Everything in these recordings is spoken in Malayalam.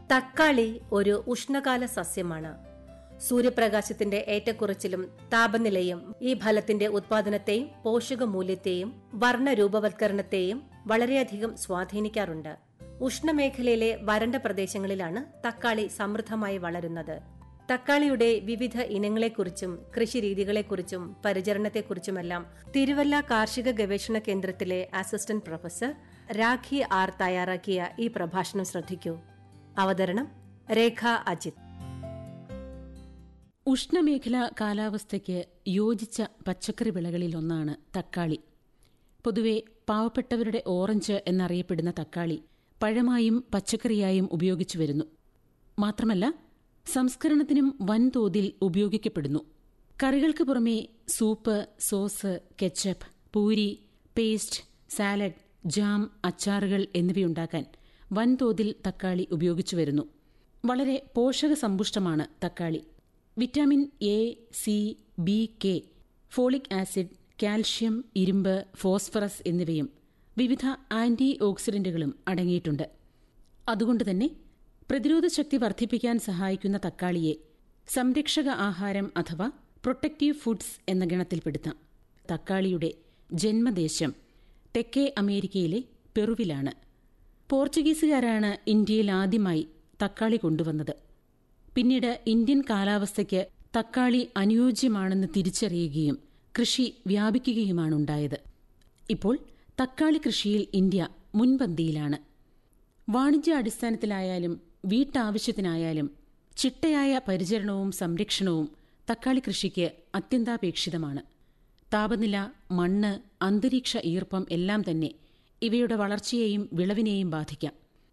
തക്കാളി ഒരു ഉഷ്ണകാല സസ്യമാണ് സൂര്യപ്രകാശത്തിന്റെ ഏറ്റക്കുറച്ചിലും താപനിലയും ഈ ഫലത്തിന്റെ ഉത്പാദനത്തെയും പോഷകമൂല്യത്തെയും വർണ്ണരൂപവത്കരണത്തെയും വളരെയധികം സ്വാധീനിക്കാറുണ്ട് ഉഷ്ണമേഖലയിലെ വരണ്ട പ്രദേശങ്ങളിലാണ് തക്കാളി സമൃദ്ധമായി വളരുന്നത് തക്കാളിയുടെ വിവിധ ഇനങ്ങളെക്കുറിച്ചും കൃഷിരീതികളെക്കുറിച്ചും പരിചരണത്തെക്കുറിച്ചുമെല്ലാം തിരുവല്ല കാർഷിക ഗവേഷണ കേന്ദ്രത്തിലെ അസിസ്റ്റന്റ് പ്രൊഫസർ രാഖി ആർ തയ്യാറാക്കിയ ഈ പ്രഭാഷണം ശ്രദ്ധിക്കൂ അവതരണം രേഖ അജിത് ഉഷ്ണമേഖലാ കാലാവസ്ഥയ്ക്ക് യോജിച്ച പച്ചക്കറി വിളകളിലൊന്നാണ് തക്കാളി പൊതുവെ പാവപ്പെട്ടവരുടെ ഓറഞ്ച് എന്നറിയപ്പെടുന്ന തക്കാളി പഴമായും പച്ചക്കറിയായും ഉപയോഗിച്ചു വരുന്നു മാത്രമല്ല സംസ്കരണത്തിനും വൻതോതിൽ ഉപയോഗിക്കപ്പെടുന്നു കറികൾക്ക് പുറമെ soup sauce ketchup puree paste salad jam അച്ചാറുകൾ എന്നിവയുണ്ടാക്കാൻ വൻതോതിൽ തക്കാളി ഉപയോഗിച്ചു വരുന്നു വളരെ പോഷകസമ്പുഷ്ടമാണ് തക്കാളി vitamin A C B K folic acid calcium ഇരുമ്പ് ഫോസ്ഫറസ് എന്നിവയും വിവിധ ആന്റി ഓക്സിഡന്റുകളും അടങ്ങിയിട്ടുണ്ട് അതുകൊണ്ട് തന്നെ പ്രതിരോധ ശക്തി വർദ്ധിപ്പിക്കാൻ സഹായിക്കുന്ന തക്കാളിയെ സംരക്ഷക ആഹാരം അഥവാ പ്രൊട്ടക്റ്റീവ് ഫുഡ്സ് എന്ന ഗണത്തിൽപ്പെടുത്താം തക്കാളിയുടെ ജന്മദേശം തെക്കേ അമേരിക്കയിലെ പെറുവിലാണ് പോർച്ചുഗീസുകാരാണ് ഇന്ത്യയിൽ ആദ്യമായി തക്കാളി കൊണ്ടുവന്നത് പിന്നീട് ഇന്ത്യൻ കാലാവസ്ഥയ്ക്ക് തക്കാളി അനുയോജ്യമാണെന്ന് തിരിച്ചറിയുകയും കൃഷി വ്യാപിക്കുകയുമാണുണ്ടായത് ഇപ്പോൾ തക്കാളി കൃഷിയിൽ ഇന്ത്യ മുൻപന്തിയിലാണ് വാണിജ്യ അടിസ്ഥാനത്തിലായാലും വീട്ടാവശ്യത്തിനായാലും ചിട്ടയായ പരിചരണവും സംരക്ഷണവും തക്കാളി കൃഷിക്ക് അത്യന്താപേക്ഷിതമാണ് താപനില മണ്ണ് അന്തരീക്ഷ ഈർപ്പം എല്ലാം തന്നെ ഇവയുടെ വളർച്ചയെയും വിളവിനെയും ബാധിക്കാം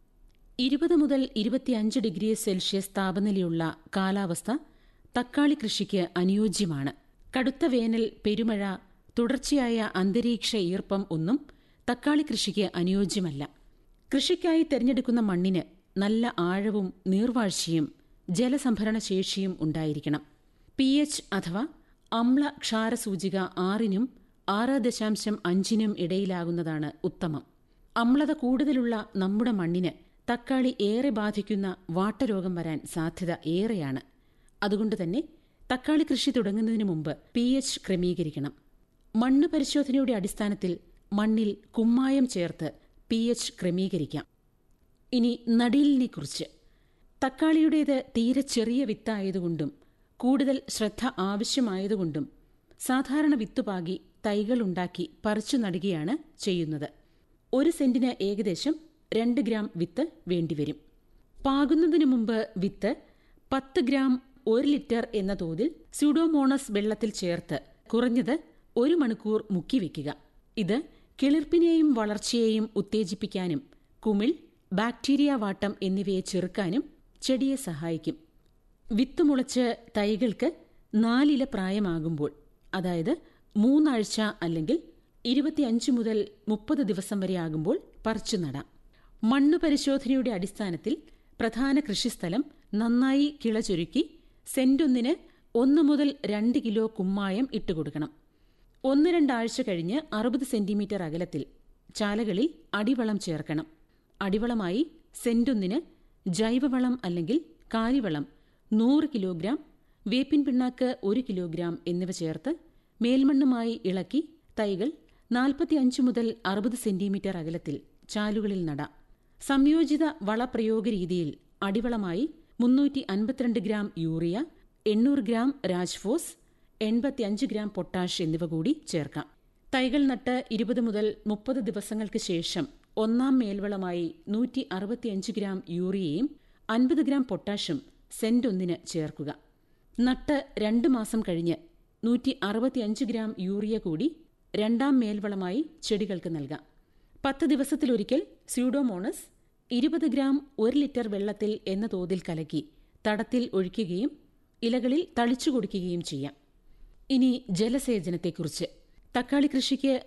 ഇരുപത് മുതൽ ഇരുപത്തിയഞ്ച് ഡിഗ്രി സെൽഷ്യസ് താപനിലയുള്ള കാലാവസ്ഥ തക്കാളി കൃഷിക്ക് അനുയോജ്യമാണ് കടുത്ത വേനൽ പെരുമഴ തുടർച്ചയായ അന്തരീക്ഷ ഈർപ്പം ഒന്നും തക്കാളി കൃഷിക്ക് അനുയോജ്യമല്ല കൃഷിക്കായി തിരഞ്ഞെടുക്കുന്ന മണ്ണിന് നല്ല ആഴവും നീർവാഴ്ചയും ജലസംഭരണ ശേഷിയും ഉണ്ടായിരിക്കണം പി എച്ച് അഥവാ അമ്ല ക്ഷാരസൂചിക ആറിനും ആറ് ദശാംശം അഞ്ചിനും ഇടയിലാകുന്നതാണ് ഉത്തമം അമ്ലത കൂടുതലുള്ള നമ്മുടെ മണ്ണിന് തക്കാളി ഏറെ ബാധിക്കുന്ന വാട്ടരോഗം വരാൻ സാധ്യത ഏറെയാണ് അതുകൊണ്ട് തന്നെ തക്കാളി കൃഷി തുടങ്ങുന്നതിന് മുമ്പ് പി എച്ച് ക്രമീകരിക്കണം മണ്ണ് പരിശോധനയുടെ അടിസ്ഥാനത്തിൽ മണ്ണിൽ കുമ്മായം ചേർത്ത് പി എച്ച് ക്രമീകരിക്കാം ഇനി നടീലിനെക്കുറിച്ച് തക്കാളിയുടേത് തീരെ ചെറിയ വിത്തായതുകൊണ്ടും കൂടുതൽ ശ്രദ്ധ ആവശ്യമായതുകൊണ്ടും സാധാരണ വിത്തുപാകി തൈകളുണ്ടാക്കി പറിച്ചു നടുകയാണ് ചെയ്യുന്നത് ഒരു സെന്റിന് ഏകദേശം രണ്ട് ഗ്രാം വിത്ത് വേണ്ടിവരും പാകുന്നതിനു മുമ്പ് വിത്ത് പത്ത് ഗ്രാം ഒരു ലിറ്റർ എന്ന തോതിൽ സ്യൂഡോമോണസ് വെള്ളത്തിൽ ചേർത്ത് കുറഞ്ഞത് ഒരു മണിക്കൂർ മുക്കിവെക്കുക ഇത് കിളിർപ്പിനെയും വളർച്ചയെയും ഉത്തേജിപ്പിക്കാനും കുമിൾ ബാക്ടീരിയ വാട്ടം എന്നിവയെ ചെറുക്കാനും ചെടിയെ സഹായിക്കും വിത്ത് മുളച്ച് തൈകൾക്ക് നാലില പ്രായമാകുമ്പോൾ അതായത് മൂന്നാഴ്ച അല്ലെങ്കിൽ ഇരുപത്തിയഞ്ച് മുതൽ മുപ്പത് ദിവസം വരെ ആകുമ്പോൾ പറിച്ചു നടാം മണ്ണ് പരിശോധനയുടെ അടിസ്ഥാനത്തിൽ പ്രധാന കൃഷിസ്ഥലം നന്നായി കിളചുരുക്കി സെന്റൊന്നിന് ഒന്ന് മുതൽ രണ്ട് കിലോ കുമ്മായം ഇട്ടുകൊടുക്കണം ഒന്ന് രണ്ടാഴ്ച കഴിഞ്ഞ് അറുപത് സെന്റിമീറ്റർ അകലത്തിൽ ചാലകളിൽ അടിവളം ചേർക്കണം അടിവളമായി സെന്റൊന്നിന് ജൈവവളം അല്ലെങ്കിൽ കാലിവളം നൂറ് കിലോഗ്രാം വേപ്പിൻ പിണ്ണാക്ക് ഒരു കിലോഗ്രാം എന്നിവ ചേർത്ത് മേൽമണ്ണുമായി ഇളക്കി തൈകൾ നാൽപ്പത്തിയഞ്ച് മുതൽ അറുപത് സെന്റിമീറ്റർ അകലത്തിൽ ചാലുകളിൽ നടാം സംയോജിത വളപ്രയോഗ രീതിയിൽ അടിവളമായി മുന്നൂറ്റി അൻപത്തിരണ്ട് ഗ്രാം യൂറിയ എണ്ണൂറ് ഗ്രാം രാജ്ഫോസ് എൺപത്തിയഞ്ച് ഗ്രാം പൊട്ടാഷ് എന്നിവ കൂടി ചേർക്കാം തൈകൾ നട്ട് ഇരുപത് മുതൽ മുപ്പത് ദിവസങ്ങൾക്ക് ശേഷം ഒന്നാം മേൽവളമായി നൂറ്റി അറുപത്തിയഞ്ച് ഗ്രാം യൂറിയയും അൻപത് ഗ്രാം പൊട്ടാഷും സെന്റ് ഒന്നിന് ചേർക്കുക നട്ട് രണ്ട് മാസം കഴിഞ്ഞ് നൂറ്റി അറുപത്തിയഞ്ച് ഗ്രാം യൂറിയ കൂടി രണ്ടാം മേൽവളമായി ചെടികൾക്ക് നൽകാം പത്ത് ദിവസത്തിലൊരിക്കൽ സ്യൂഡോമോണസ് ഇരുപത് ഗ്രാം ഒരു ലിറ്റർ വെള്ളത്തിൽ എന്ന തോതിൽ കലക്കി തടത്തിൽ ഒഴിക്കുകയും ഇലകളിൽ തളിച്ചു കൊടുക്കുകയും ചെയ്യാം ഇനി ജലസേചനത്തെക്കുറിച്ച് തക്കാളി കൃഷിക്ക്